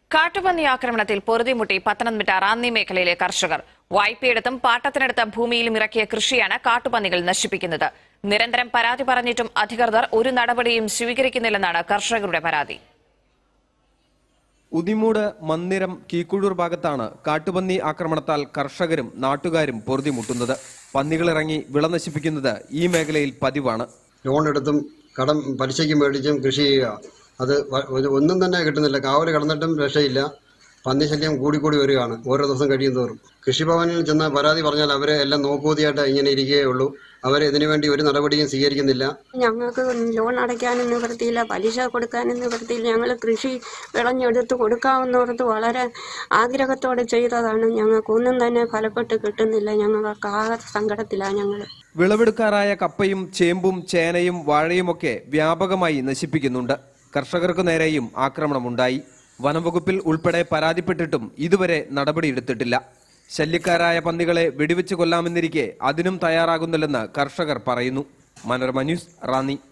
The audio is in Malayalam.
കാട്ടുപന്നി ആക്രമണത്തിൽ പൊറുതിമുട്ടി പത്തനംതിട്ട റാന്നി മേഖലയിലെ കർഷകർ വായ്പയെടുത്തും പാട്ടത്തിനെടുത്ത ഭൂമിയിലും ഇറക്കിയ കൃഷിയാണ് കാട്ടുപന്നികൾ നശിപ്പിക്കുന്നത് നിരന്തരം പരാതി പറഞ്ഞിട്ടും അധികൃതർ ഒരു നടപടിയും സ്വീകരിക്കുന്നില്ലെന്നാണ് കർഷകരുടെ പരാതി ഉദിമൂട് മന്ദിരം കീക്കുഴൂർ ഭാഗത്താണ് കാട്ടുപന്നി ആക്രമണത്താൽ കർഷകരും നാട്ടുകാരും പൊറുതിമുട്ടുന്നത് പന്നികളിറങ്ങി വിള നശിപ്പിക്കുന്നത് ഈ മേഖലയിൽ പതിവാണ് ലോൺ എടുത്തും കടം പലിശയ്ക്ക് മേടിച്ചും കൃഷി ചെയ്യുക അത് വ- ഒരു- ഒന്നും തന്നെ കിട്ടുന്നില്ല കാവൽ കടന്നിട്ടും രക്ഷയില്ല പന്നിശല്യം കൂടിക്കൂടി വരികയാണ് ഓരോ ദിവസം കഴിയും തോറും കൃഷിഭവനിൽ ചെന്ന് പരാതി പറഞ്ഞാൽ അവരെ എല്ലാം നോക്കൂതിയായിട്ട് ഇങ്ങനെ ഇരിക്കുകയുള്ളൂ അവരെ ഇതിനു വേണ്ടി ഒരു നടപടിയും സ്വീകരിക്കുന്നില്ല ഞങ്ങൾക്ക് ലോൺ അടയ്ക്കാനും നിവൃത്തിയില്ല പലിശ കൊടുക്കാനും നിവൃത്തിയില്ല ഞങ്ങൾ കൃഷി വിളഞ്ഞെടുത്ത് കൊടുക്കാവുന്നോർത്ത് വളരെ ആഗ്രഹത്തോടെ ചെയ്തതാണ് ഞങ്ങൾക്കൊന്നും തന്നെ ഫലപ്പെട്ട് കിട്ടുന്നില്ല ഞങ്ങൾക്ക് ആകെ സങ്കടത്തിലാണ് ഞങ്ങൾ വിളവെടുക്കാറായ കപ്പയും ചേമ്പും ചേനയും വാഴയുമൊക്കെ വ്യാപകമായി നശിപ്പിക്കുന്നുണ്ട് കർഷകർക്ക് നേരെയും ആക്രമണമുണ്ടായി വനംവകുപ്പിൽ ഉൾപ്പെടെ പരാതിപ്പെട്ടിട്ടും ഇതുവരെ നടപടിയെടുത്തിട്ടില്ല ശല്യക്കാരായ പന്നികളെ വെടിവെച്ച് കൊല്ലാമെന്നിരിക്കെ അതിനും തയ്യാറാകുന്നില്ലെന്ന് കർഷകർ പറയുന്നു മനോരമ ന്യൂസ് റാന്നി